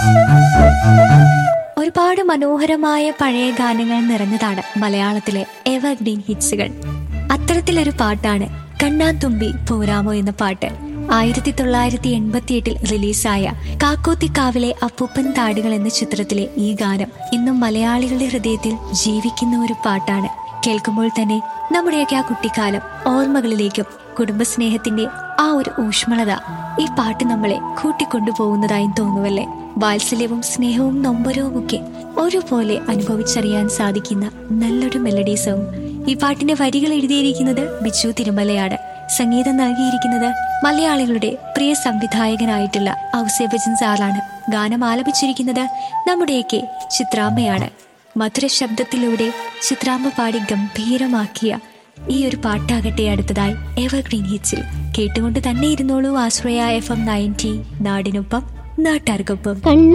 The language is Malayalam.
ഒരുപാട് മനോഹരമായ പഴയ ഗാനങ്ങൾ നിറഞ്ഞതാണ് മലയാളത്തിലെ എവർഗ്രീൻ ഹിറ്റ്സുകൾ അത്തരത്തിലൊരു പാട്ടാണ് കണ്ണാത്തുമ്പി പോരാമോ എന്ന പാട്ട് ആയിരത്തി തൊള്ളായിരത്തി എൺപത്തിയെട്ടിൽ റിലീസായ കാക്കോത്തിക്കാവിലെ അപ്പൂപ്പൻ താടികൾ എന്ന ചിത്രത്തിലെ ഈ ഗാനം ഇന്നും മലയാളികളുടെ ഹൃദയത്തിൽ ജീവിക്കുന്ന ഒരു പാട്ടാണ് കേൾക്കുമ്പോൾ തന്നെ നമ്മുടെയൊക്കെ ആ കുട്ടിക്കാലം ഓർമ്മകളിലേക്കും കുടുംബസ്നേഹത്തിന്റെ ആ ഒരു ഊഷ്മളത ഈ പാട്ട് നമ്മളെ കൂട്ടിക്കൊണ്ടുപോകുന്നതായും തോന്നുവല്ലേ വാത്സല്യവും സ്നേഹവും നൊമ്പരവും ഒക്കെ ഒരുപോലെ അനുഭവിച്ചറിയാൻ സാധിക്കുന്ന നല്ലൊരു മെലഡി സോങ് ഈ പാട്ടിന്റെ വരികൾ എഴുതിയിരിക്കുന്നത് ബിജു തിരുമലയാണ് സംഗീതം നൽകിയിരിക്കുന്നത് മലയാളികളുടെ പ്രിയ സംവിധായകനായിട്ടുള്ള ഔസേബജൻ സാറാണ് ഗാനം ആലപിച്ചിരിക്കുന്നത് നമ്മുടെയൊക്കെ ചിത്രാമ്മയാണ് മധുര ശബ്ദത്തിലൂടെ ചിത്രാമ്മ പാടി ഗംഭീരമാക്കിയ ഈ ഒരു പാട്ടാകട്ടെ അടുത്തതായി എവർഗ്രീൻ ഹിറ്റ്സിൽ കേട്ടുകൊണ്ട് തന്നെ ഇരുന്നോളൂ ആശ്രയ എഫ് എം നയൻറ്റി നാടിനൊപ്പം നാട്ടാർക്കൊപ്പം കണ്ണ